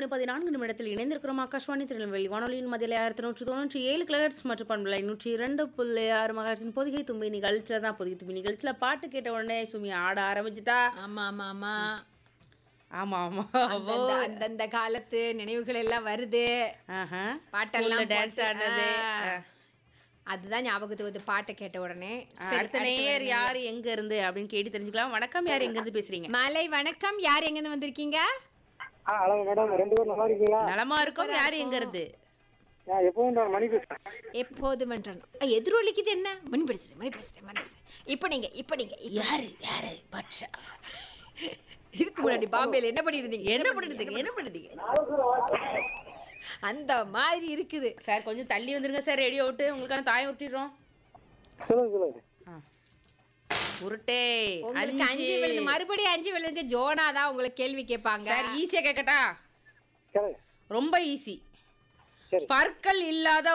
மணி பதினான்கு நிமிடத்தில் இணைந்திருக்கிறோம் ஆகாஷ்வாணி திருநெல்வேலி வானொலியின் மதியில் ஆயிரத்தி நூற்றி தொண்ணூற்றி ஏழு கிலகட்ஸ் மற்றும் பண்பலை நூற்றி இரண்டு புள்ளி ஆறு மகாட்சின் பொதிகை தும்பி நிகழ்ச்சியில் தான் பொதிகை தும்பி நிகழ்ச்சியில் பாட்டு கேட்ட உடனே சுமி ஆட ஆரம்பிச்சிட்டா ஆமா ஆமா ஆமா ஆமா ஆமா அந்தந்த அந்தந்த காலத்து நினைவுகள் எல்லாம் வருது ஆஹா பாட்டெல்லாம் டான்ஸ் போட்டு, ஆடினது ஆ. அதுதான் ஞாபகத்துக்கு வந்து பாட்டை கேட்ட உடனே சரி, அடுத்த நேயர் யார் எங்க இருந்து அப்படின்னு கேட்டு தெரிஞ்சுக்கலாம் வணக்கம் யார் எங்க இருந்து பேசுறீங்க மாலை வணக்கம் யார் எங்க இருந்து வந்திருக்கீங்க ஆ ஹலோ மேடம் ரெண்டு பேரும் நல்லா இருக்கீங்களா நலமா இருக்கும் யார் எங்க இருந்து நான் எப்பவும் நான் மணி பேசுறேன் எப்போது மன்றம் எதிரொலிக்குது என்ன மணி பேசுறேன் மணி பேசுறேன் மணி பேசுறேன் இப்போ நீங்க இப்போ நீங்க இப்ப- யாரு யாரு பட்சா இதுக்கு முன்னாடி பாம்பேல என்ன பண்ணிட்டு இருந்தீங்க என்ன பண்ணுறீங்க என்ன பண்ணுறீங்க அந்த மாதிரி இருக்குது சார் கொஞ்சம் தள்ளி வந்துருங்க சார் ரேடியோ விட்டு உங்களுக்கான தாயம் விட்டுடுறோம் சொல்லுங்க சொல்லுங்க உருட்டே உங்களுக்கு அஞ்சு விழுந்து மறுபடியும் அஞ்சு விழுந்து ஜோனா தான் உங்களுக்கு கேள்வி கேட்பாங்க சார் ஈஸியா கேட்கட்டா சொல்லுங்க ரொம்ப ஈஸி சரி பற்கள் இல்லாத